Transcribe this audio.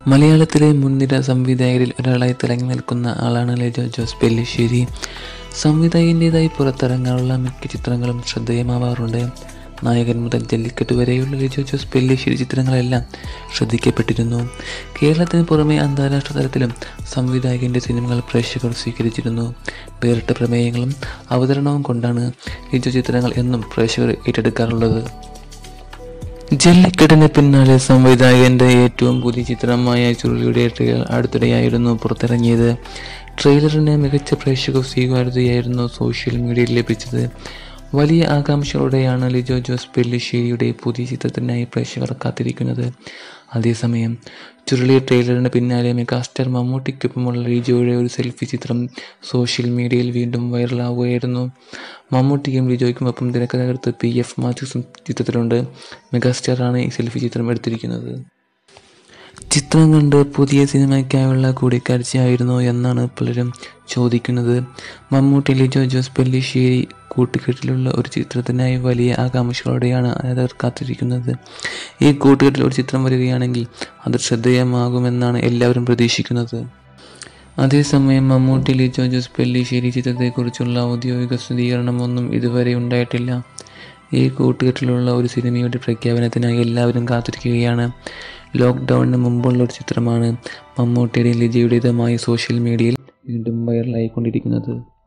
മലയാളത്തിലെ മുൻനിര സംവിധായകരിൽ ഒരാളായി തിളങ്ങി നിൽക്കുന്ന ആളാണ് ലിജോ ജോസ് പെല്ലിശ്ശേരി സംവിധായകൻ്റെതായി പുറത്തിറങ്ങാനുള്ള മിക്ക ചിത്രങ്ങളും ശ്രദ്ധേയമാവാറുണ്ട് നായകൻ മുതൽ ജല്ലിക്കെട്ട് വരെയുള്ള ലിജോ ജോസ് പെല്ലിശ്ശേരി ചിത്രങ്ങളെല്ലാം ശ്രദ്ധിക്കപ്പെട്ടിരുന്നു കേരളത്തിന് പുറമെ അന്താരാഷ്ട്ര തലത്തിലും സംവിധായകൻ്റെ സിനിമകൾ പ്രേക്ഷകർ സ്വീകരിച്ചിരുന്നു വേറിട്ട പ്രമേയങ്ങളും അവതരണവും കൊണ്ടാണ് ലിജോ ചിത്രങ്ങൾ എന്നും പ്രേക്ഷകർ ഏറ്റെടുക്കാറുള്ളത് ജല്ലിക്കെട്ടിന് പിന്നാലെ സംവിധായകന്റെ ഏറ്റവും പുതിയ ചിത്രമായ ചുരുളിയുടെ ട്രെയിലർ അടുത്തിടെയായിരുന്നു പുറത്തിറങ്ങിയത് ട്രെയിലറിന് മികച്ച പ്രേക്ഷക സ്വീകാര്യതയായിരുന്നു സോഷ്യൽ മീഡിയയിൽ ലഭിച്ചത് വലിയ ആകാംക്ഷയോടെയാണ് ലിജോ ജോസ് പെല്ലിശ്ശേരിയുടെ പുതിയ ചിത്രത്തിനായി പ്രേക്ഷകർ കാത്തിരിക്കുന്നത് അതേസമയം ചുരുളിയ ട്രെയിലറിന് പിന്നാലെ മെഗാസ്റ്റാർ മമ്മൂട്ടിക്കൊപ്പമുള്ള ലിജോയുടെ ഒരു സെൽഫി ചിത്രം സോഷ്യൽ മീഡിയയിൽ വീണ്ടും വൈറലാവുകയായിരുന്നു മമ്മൂട്ടിയും ലിജോയ്ക്കുമൊപ്പം തിരക്കഥകർത്ത് പി എഫ് മാത്യൂസും ചിത്രത്തിലുണ്ട് മെഗാസ്റ്റാറാണ് ഈ സെൽഫി ചിത്രം എടുത്തിരിക്കുന്നത് ചിത്രം കണ്ട് പുതിയ സിനിമയ്ക്കായുള്ള കൂടിക്കാഴ്ചയായിരുന്നോ എന്നാണ് പലരും ചോദിക്കുന്നത് മമ്മൂട്ടി ലിജോ ജോസ് പെല്ലിശ്ശേരി കൂട്ടുകെട്ടിലുള്ള ഒരു ചിത്രത്തിനായി വലിയ ആകാംക്ഷകളോടെയാണ് ആരാധകർ കാത്തിരിക്കുന്നത് ഈ കൂട്ടുകെട്ടിൽ ഒരു ചിത്രം വരികയാണെങ്കിൽ അത് ശ്രദ്ധേയമാകുമെന്നാണ് എല്ലാവരും പ്രതീക്ഷിക്കുന്നത് അതേസമയം മമ്മൂട്ടി ലിജോ ജോസ് പെല്ലിശ്ശേരി ചിത്രത്തെക്കുറിച്ചുള്ള ഔദ്യോഗിക സ്ഥിരീകരണമൊന്നും ഇതുവരെ ഉണ്ടായിട്ടില്ല ഈ കൂട്ടുകെട്ടിലുള്ള ഒരു സിനിമയുടെ പ്രഖ്യാപനത്തിനായി എല്ലാവരും കാത്തിരിക്കുകയാണ് ലോക്ക്ഡൗണിന് മുമ്പുള്ള ഒരു ചിത്രമാണ് മമ്മൂട്ടിയുടെയും ലിജയുടേതുമായി സോഷ്യൽ മീഡിയയിൽ വീണ്ടും വൈറലായിക്കൊണ്ടിരിക്കുന്നത്